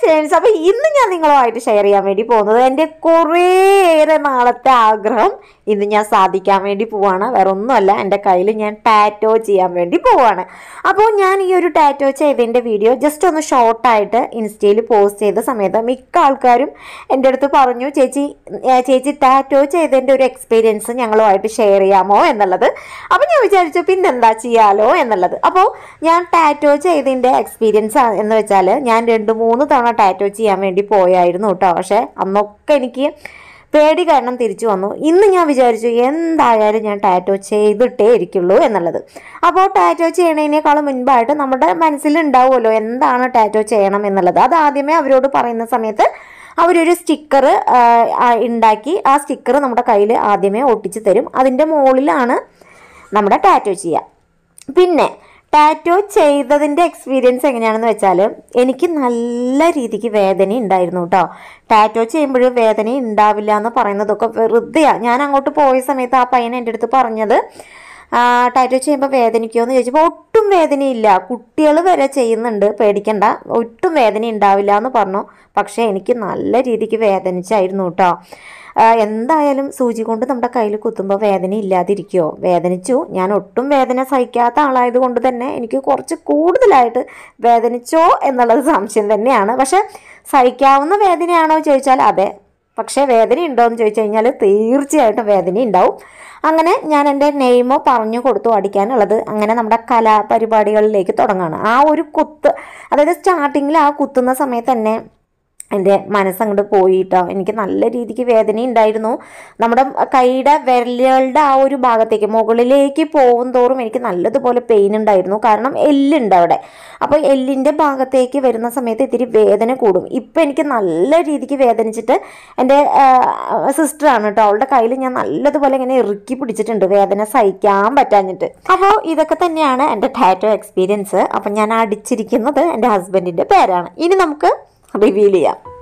experience അപ്പോൾ ഇന്ന് ഞാൻ നിങ്ങളുമായിട്ട് ഷെയർ ചെയ്യാൻ വേണ്ടി പോകുന്നത് എൻ്റെ കുറേയേറെ നാളത്തെ ആഗ്രഹം ഇന്ന് ഞാൻ സാധിക്കാൻ വേണ്ടി പോവാണ് വേറെ ഒന്നുമല്ല എൻ്റെ കയ്യിൽ ഞാൻ ടാറ്റോ ചെയ്യാൻ വേണ്ടി പോവാണ് അപ്പോൾ ഞാൻ ഈ ഒരു ടാറ്റോ ചെയ്തതിൻ്റെ വീഡിയോ ജസ്റ്റ് ഒന്ന് ഷോർട്ടായിട്ട് ഇൻസ്റ്റയിൽ പോസ്റ്റ് ചെയ്ത സമയത്ത് മിക്ക ആൾക്കാരും എൻ്റെ അടുത്ത് പറഞ്ഞു ചേച്ചി ഏ, ചേച്ചി ടാറ്റോ ചെയ്തതിൻ്റെ ഒരു എക്സ്പീരിയൻസ് ഞങ്ങളുമായിട്ട് ഷെയർ ചെയ്യാമോ എന്നുള്ളത് അപ്പോൾ ഞാൻ വിചാരിച്ചു പിന്നെന്താ ചെയ്യാലോ എന്നുള്ളത് അപ്പോൾ ഞാൻ ടാറ്റോ ചെയ്തതിൻ്റെ എക്സ്പീരിയൻസ് എന്ന് വെച്ചാൽ ഞാൻ രണ്ട് മൂന്ന് തവണ ടാറ്റോ ചെയ്യാൻ വേണ്ടി പോയായിരുന്നു കേട്ടോ പക്ഷേ അന്നൊക്കെ എനിക്ക് പേടി കാരണം തിരിച്ചു വന്നു ഇന്ന് ഞാൻ വിചാരിച്ചു എന്തായാലും ഞാൻ ടാറ്റോ ചെയ്തിട്ടേ ഇരിക്കുള്ളൂ എന്നുള്ളത് അപ്പോൾ ടാറ്റോ ചെയ്യണതിനേക്കാളും മുൻപായിട്ട് നമ്മുടെ മനസ്സിലുണ്ടാവുമല്ലോ എന്താണ് ടാറ്റോ ചെയ്യണം എന്നുള്ളത് അത് ആദ്യമേ അവരോട് പറയുന്ന സമയത്ത് അവരൊരു സ്റ്റിക്കർ ഉണ്ടാക്കി ആ സ്റ്റിക്കർ നമ്മുടെ കയ്യിൽ ആദ്യമേ ഒട്ടിച്ച് തരും അതിൻ്റെ മുകളിലാണ് നമ്മുടെ ടാറ്റോ ചെയ്യുക പിന്നെ ടാറ്റോ ചെയ്തതിൻ്റെ എക്സ്പീരിയൻസ് എങ്ങനെയാണെന്ന് വെച്ചാൽ എനിക്ക് നല്ല രീതിക്ക് വേദന ഉണ്ടായിരുന്നു കേട്ടോ ടാറ്റോ ചെയ്യുമ്പോൾ വേദന ഉണ്ടാവില്ല എന്ന് പറയുന്നതൊക്കെ വെറുതെയാണ് ഞാൻ അങ്ങോട്ട് പോയ സമയത്ത് ആ പയ്യൻ എൻ്റെ അടുത്ത് പറഞ്ഞത് ആ, ടാറ്റോ ചെയ്യുമ്പോൾ വേദനിക്കുമോ എന്ന് ചോദിച്ചപ്പോൾ ഒട്ടും വേദനയില്ല കുട്ടികൾ വരെ ചെയ്യുന്നുണ്ട് പേടിക്കണ്ട ഒട്ടും വേദന ഉണ്ടാവില്ല എന്ന് പറഞ്ഞു പക്ഷേ എനിക്ക് നല്ല രീതിക്ക് വേദനിച്ചായിരുന്നു കേട്ടോ ആ, എന്തായാലും സൂചി കൊണ്ട് നമ്മുടെ കയ്യിൽ കുത്തുമ്പോൾ വേദന ഇല്ലാതിരിക്കുമോ വേദനിച്ചു ഞാൻ ഒട്ടും വേദന സഹിക്കാത്ത ആളായത് കൊണ്ട് തന്നെ എനിക്ക് കുറച്ച് കൂടുതലായിട്ട് വേദനിച്ചോ എന്നുള്ളത് സംശയം തന്നെയാണ് പക്ഷെ സഹിക്കാവുന്ന വേദനയാണോ ചോദിച്ചാൽ അതെ പക്ഷേ വേദന ഉണ്ടോ എന്ന് ചോദിച്ചു കഴിഞ്ഞാൽ തീർച്ചയായിട്ടും വേദന ഉണ്ടാവും അങ്ങനെ ഞാൻ എൻ്റെ നെയ്മോ പറഞ്ഞു കൊടുത്തു അടിക്കാനുള്ളത് അങ്ങനെ നമ്മുടെ കലാപരിപാടികളിലേക്ക് തുടങ്ങുകയാണ് ആ ഒരു കുത്ത് അതായത് സ്റ്റാർട്ടിങ്ങിൽ ആ കുത്തുന്ന സമയത്ത് തന്നെ എൻ്റെ മനസ്സങ്ങോട്ട് പോയിട്ടോ എനിക്ക് നല്ല രീതിക്ക് വേദന ഉണ്ടായിരുന്നു നമ്മുടെ കൈയുടെ വിരലുകളുടെ ആ ഒരു ഭാഗത്തേക്ക് മുകളിലേക്ക് പോകും തോറും എനിക്ക് നല്ലതുപോലെ പെയിൻ ഉണ്ടായിരുന്നു കാരണം എല്ലുണ്ട് അവിടെ അപ്പോൾ എല്ലിൻ്റെ ഭാഗത്തേക്ക് വരുന്ന സമയത്ത് ഇത്തിരി വേദന കൂടും ഇപ്പം എനിക്ക് നല്ല രീതിക്ക് വേദനിച്ചിട്ട് എൻ്റെ സിസ്റ്ററാണ് കേട്ടോ അവളുടെ കയ്യിൽ ഞാൻ നല്ലതുപോലെ ഇങ്ങനെ ഇറുക്കി പിടിച്ചിട്ടുണ്ട് വേദന സഹിക്കാൻ പറ്റാഞ്ഞിട്ട് അപ്പോൾ ഇതൊക്കെ തന്നെയാണ് എൻ്റെ ടാറ്റോ എക്സ്പീരിയൻസ് അപ്പം ഞാൻ അടിച്ചിരിക്കുന്നത് എൻ്റെ ഹസ്ബൻഡിൻ്റെ പേരാണ് ഇനി നമുക്ക് റിവീൽ ചെയ്യാം